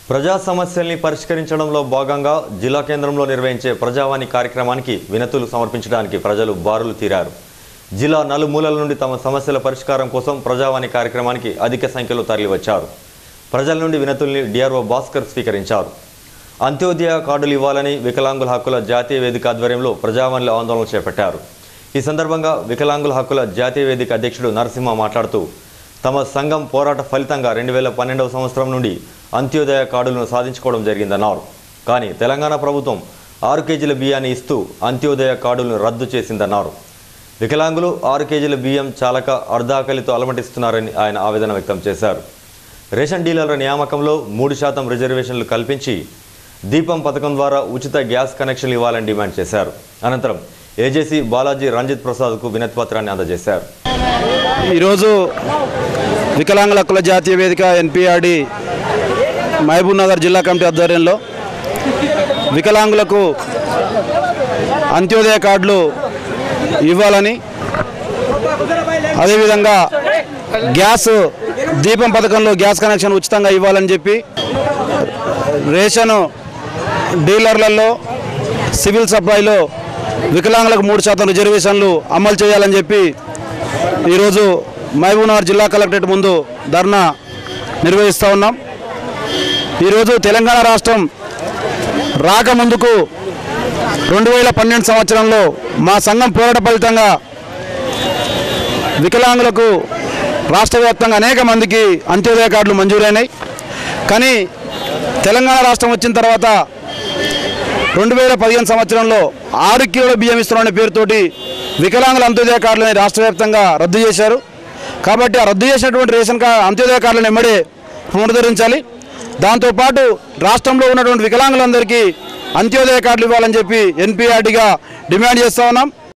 ప్రజా సమస్యల్ని పరిష్కరించడంలో భాగంగా జిల్లా కేంద్రంలో నిర్వహించే ప్రజావాణి కార్యక్రమానికి వినతులు సమర్పించడానికి ప్రజలు బారులు తీరారు జిల్లా నలుమూలల నుండి తమ సమస్యల పరిష్కారం కోసం ప్రజావాణి కార్యక్రమానికి అధిక సంఖ్యలో తరలివచ్చారు ప్రజల నుండి వినతుల్ని డిఆర్ఓ భాస్కర్ స్వీకరించారు అంత్యోదయ కార్డులు ఇవ్వాలని వికలాంగుల హక్కుల జాతీయ వేదిక ఆధ్వర్యంలో ప్రజావాణిలో ఆందోళన చేపట్టారు ఈ సందర్భంగా వికలాంగుల హక్కుల జాతీయ వేదిక అధ్యక్షుడు నరసింహ మాట్లాడుతూ తమ సంఘం పోరాట ఫలితంగా రెండు వేల పన్నెండవ సంవత్సరం నుండి అంత్యోదయ కార్డులను సాధించుకోవడం జరిగిందన్నారు కానీ తెలంగాణ ప్రభుత్వం ఆరు కేజీల బియ్యాన్ని ఇస్తూ అంత్యోదయ కార్డులను రద్దు చేసిందన్నారు వికలాంగులు ఆరు కేజీల బియ్యం చాలక అర్ధాకలితో అలమటిస్తున్నారని ఆయన ఆవేదన వ్యక్తం చేశారు రేషన్ డీలర్ల నియామకంలో మూడు శాతం రిజర్వేషన్లు కల్పించి దీపం పథకం ద్వారా ఉచిత గ్యాస్ కనెక్షన్లు ఇవ్వాలని డిమాండ్ చేశారు అనంతరం ఏజేసీ బాలాజీ రంజిత్ ప్రసాద్కు వినతిపత్రాన్ని అందజేశారు ఈరోజు వికలాంగుల హక్కుల జాతీయ వేదిక ఎన్పిఆర్డి మహబూబ్ నగర్ జిల్లా కమిటీ ఆధ్వర్యంలో వికలాంగులకు అంత్యోదయ కార్డులు ఇవ్వాలని అదేవిధంగా గ్యాస్ దీపం పథకంలో గ్యాస్ కనెక్షన్ ఉచితంగా ఇవ్వాలని చెప్పి రేషన్ డీలర్లలో సివిల్ సప్లైలో వికలాంగులకు మూడు శాతం రిజర్వేషన్లు అమలు చేయాలని చెప్పి ఈరోజు మహబూబ్నగర్ జిల్లా కలెక్టరేట్ ముందు ధర్నా నిర్వహిస్తూ ఉన్నాం ఈరోజు తెలంగాణ రాష్ట్రం రాకముందుకు రెండు వేల పన్నెండు సంవత్సరంలో మా సంఘం పోరాట ఫలితంగా వికలాంగులకు రాష్ట్ర వ్యాప్తంగా అనేక మందికి అంత్యోదయ కార్డులు మంజూరైనాయి కానీ తెలంగాణ రాష్ట్రం వచ్చిన తర్వాత రెండు వేల పదిహేను సంవత్సరంలో ఆరు కిలోల బియ్యం ఇస్తున్నామనే పేరుతోటి వికలాంగుల అంత్యోదయ కార్డులని రాష్ట్ర వ్యాప్తంగా రద్దు చేశారు కాబట్టి ఆ రద్దు చేసినటువంటి రేషన్ కార్డు అంత్యోదయ కార్డులను ఎమ్మడే పునరుద్ధరించాలి దాంతోపాటు రాష్ట్రంలో ఉన్నటువంటి వికలాంగులందరికీ అంత్యోదయ కార్డులు ఇవ్వాలని చెప్పి ఎన్పిఆర్డిగా డిమాండ్ చేస్తూ ఉన్నాం